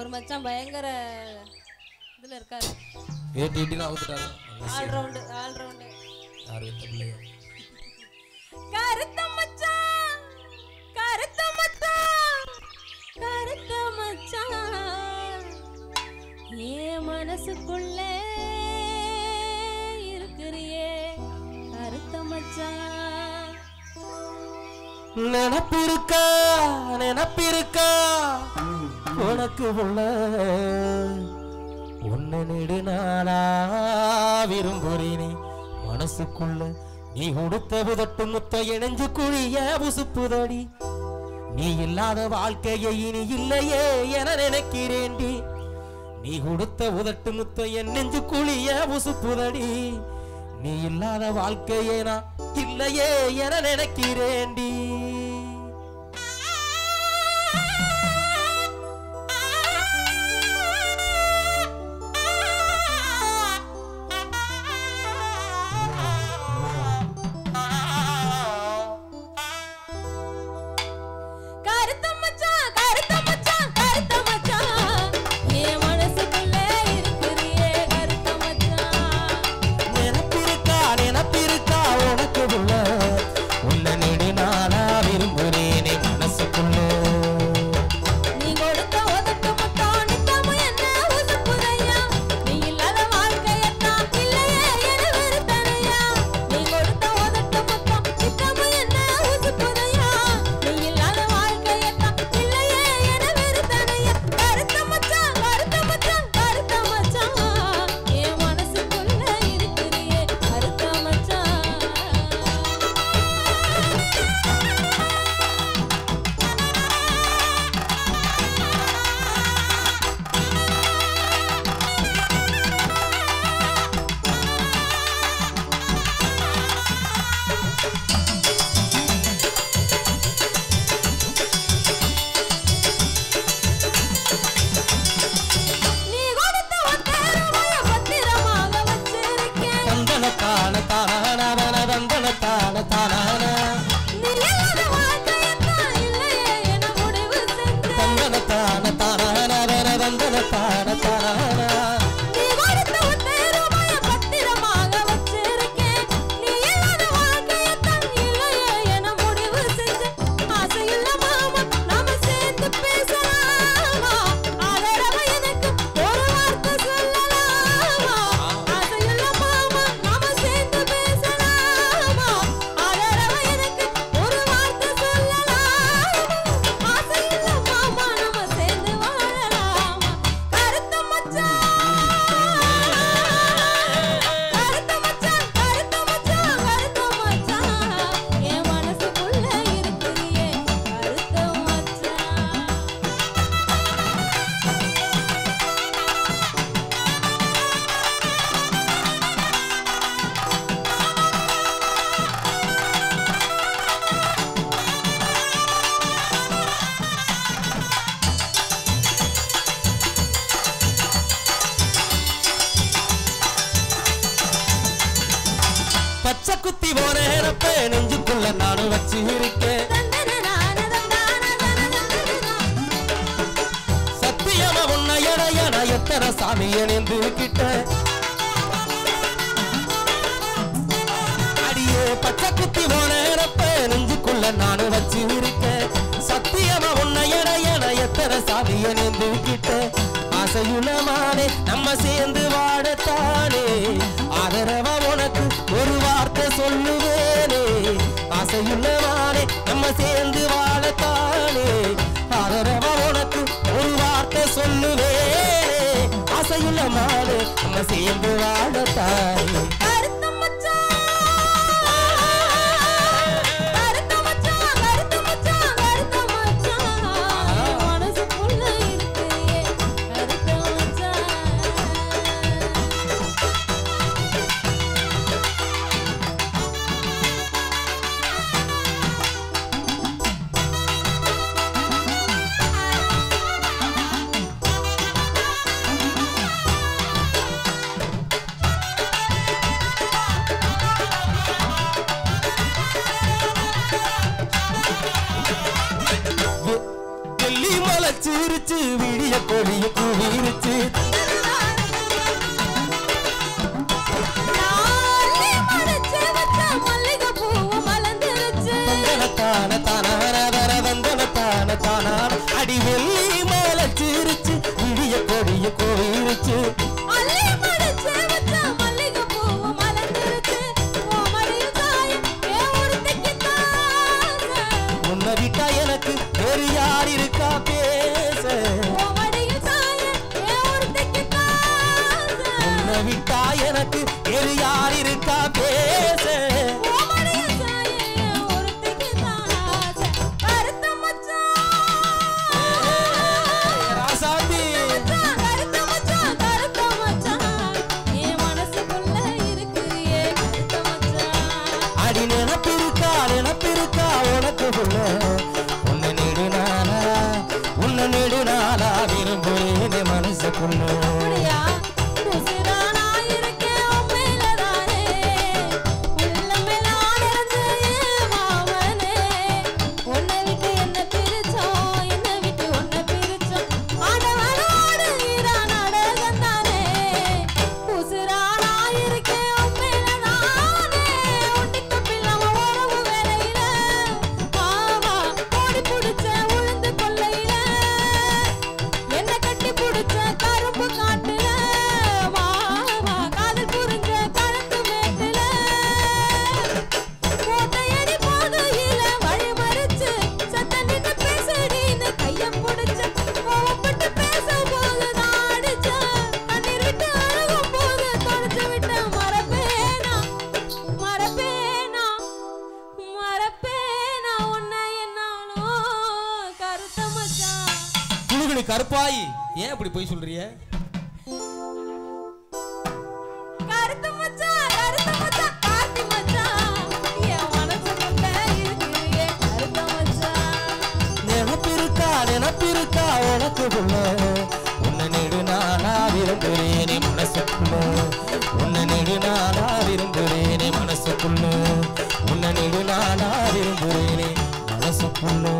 ஒரு மச்சான் பயங்கர இதுல இருக்காரு ஏட்டி ஏட்டின்னு அவுத்துட்டாங்க ஆல் ரவுண்டு ஆல் ரவுண்டு யார் வித்த பிள்ளையோ கருத்த மச்சான் கருத்த மச்சான் கருத்த மச்சான் ஏன் மனசுக்குள்ள இருக்கிறியே கருத்த மச்சான் நினப்பிருக்கா நினப்பிருக்கா உனக்கு உள்ள உன்னை நெடுநாளா விரும்புறேனே மனசுக்குள்ள நீ உடுத்த உதட்டு முத்த இணைஞ்சு குழிய உசுப்புதடி நீ இல்லாத வாழ்க்கையை இனி இல்லையே என நினைக்கிறேன்டி நீ கொடுத்த உதட்டு முத்த என் நெஞ்சு குழிய உசுப்புதடி நீ இல்லாத வாழ்க்கையே நான் இல்லையே என நினைக்கிறேன்டி கருத்த மச்சான் கருத்த மச்சான் கருத்த மச்சான் என் மனசுக்குள்ள இருக்கிறியே கருத்த மச்சான் நினப்பிருக்கா நினப்பிருக்கா உனக்கு உள்ள உன்னை நெடுநாளா விரும்புறேனே மனசுக்குள்ள நீ கொடுத்த உதட்டு முத்தம் நித்தமும் என்ன உசுப்புதையா நீ இல்லாத வாழ்க்கையத்தான் இல்லையே என வெறுத்தனையா நீ கொடுத்த உதட்டு முத்தம் நித்தமும் என்ன உசுப்புதையா நீ இல்லாத வாழ்க்கையத்தான் இல்லையே என வெறுத்தனையா கருத்த மச்சான் கருத்த மச்சான் கருத்த மச்சான் என் மனசுக்குள்ள இருக்கிறியே கருத்த மச்சான் நீ கொடுத்த ஒத்தரமைய பத்திரமாக வச்சிருக்கேன் தந்தனத்தான தானான தந்தனத்தான தானான நீ இல்லாத வாழ்க்கையத்தான் இல்லையே என முடிவு செஞ்சேன் தந்தனத்தான தானான தந்தனத்தான தானான நீ கொடுத்த ஒத்தரமைய பத்திரமாக வச்சிருக்கேன் நீ இல்லாத வாழ்க்கையத்தான் இல்லையே என முடிவு செஞ்சேன் ஆசையுள்ள மாமா நாம சேர்ந்து பேசலாமா ஆதரவு எனக்கு ஒரு வார்த்தை சொல்லலாமா ஆசையுள்ள மாமா நாம சேர்ந்து பேசலாமா ஆதரவு எனக்கு ஒரு வார்த்தை சொல்லலாமா ஆசையுள்ள மாமா நாம சேர்ந்து வாழலாமா கருத்த மச்சான் கருத்த மச்சான் கருத்த மச்சான் கருத்த மச்சான் என் மனசுக்குள்ள இருக்கிறியே கருத்த மச்சான் பச்சை குத்தி போன இறப்ப நெஞ்சுக்குள்ள நானும் வச்சு இருக்கேன் சத்தியமா உன்னை எடைய நான் எத்தனை சாமியை நின்றுக்கிட்ட அடியே பச்சை குத்தி போன இறப்ப நெஞ்சுக்குள்ள நானும் வச்சு இருக்கேன் சத்தியமா உன்னை எடைய நான் எத்தனை சாமியை நின்றுக்கிட்ட ஆசையுள்ளமானே நம்ம சேர்ந்து வாடத்தானே ஆதரவா உனக்கு ஒரு வார்த்தை சொல்லுவேனே ஆசையுள்ளமானே நம்ம சேர்ந்து வாழத்தானே ஆதரவா உனக்கு ஒரு வார்த்தை சொல்லுவேனே ஆசையுள்ளமானே நம்ம சேர்ந்து வாழத்தானே கருத்த மச்சான் கருத்த மச்சான் கருத்த மச்சான் கருத்த மச்சான் என் மனசுக்குள்ள இருக்கிறியே கருத்த மச்சான் ஆ முளைச்சிருச்சு விடிய கொடிய கூவிருச்சு நாளே மறைச்சு வச்ச மல்லிகை பூவும் மலர்ந்துருச்சு. தந்தனத்தான தானான தந்தனத்தான தானான அடி வெள்ளி முளைச்சிருச்சு விடிய கொடிய கூவிருச்சு அள்ளி மறைச்சு வச்ச மல்லிகை பூவும் மலர்ந்துருச்சு. உன் மடியில் சாயும் என் ஒருத்திக்குத் தான். உன்னை விட்டா எனக்கு வேறு யார் இருக்கா பேச உன் மடியில் சாயும் என் ஒருத்திக்குத் தான். உன்னை விட்டா எனக்கு வேறு யார் இருக்கா பேச உன் மடியில் சாயும் என் ஒருத்திக்குத் தான் ஆசை. கருத்த மச்சான் ராசாந்தி மச்சான், கருத்த மச்சான், கருத்த மச்சான். என் மனசுக்குள்ள இருக்கிறியே கருத்த மச்சான். அடி நினப்பிருக்கா நினப்பிருக்கா உனக்கு புள்ள உன்னை நெடுநாளா உன்னை நெடுநாளா விரும்புறேன் மனசுக்குள்ள அப்படியா? உசிரா நான் இருக்கேன் உன் மேலதானே. உள்ளமெல்லாம் நிறைஞ்ச என் மாமனே. உன்னை விட்டு என்னை பிரிச்சோம், என்னை விட்டு உன்னை பிரிச்சோம். ஆடவனோடு ஈரா நாடகம்தானே. உசிரா நான் இருக்கேன் உன் மேலதானே. ஒட்டிக்க பிள்ளாம உறவு வேலையில. ஆமா, ஓடி புடிச்ச உளுந்து கொல்லையில. என்ன கட்டி புடிச்ச கரும்பு காட்டுல மாமா காதல் புரிஞ்ச கழுத்து மேட்டுல கோட்டையடி போதையில வழி மறிச்சு சத்த நின்னு பேசடின்னு கைய புடிச்ச கோவப்பட்டு பேசும்போது நான் அடிச்ச கண்ணீர் விட்டு அழுகும் போது தொடச்சு விட்ட மறப்பேனா மறப்பேனா மறப்பேனா உன்னை என்னாலும் கருத்த மச்சான் குழுகுனி கருப்பாயி ஏன் இப்படி போய் சொல்றிய கருத்து மச்சான் கருத்து மச்சான் கார்த்தி மச்சான் என் மனசுக்குள்ள இருக்கிறியே கருத்த மச்சான் நினப்பிருக்கா நினப்பிருக்கா உனக்கு புள்ள உன்னை நெடுநாளா விரும்புறேனே மனசுக்குள்ள உன்னை நெடுநாளா விரும்புறேனே மனசுக்குள்ள உன்னை நெடுநாளா விரும்புறேனே மனசுக்குள்ள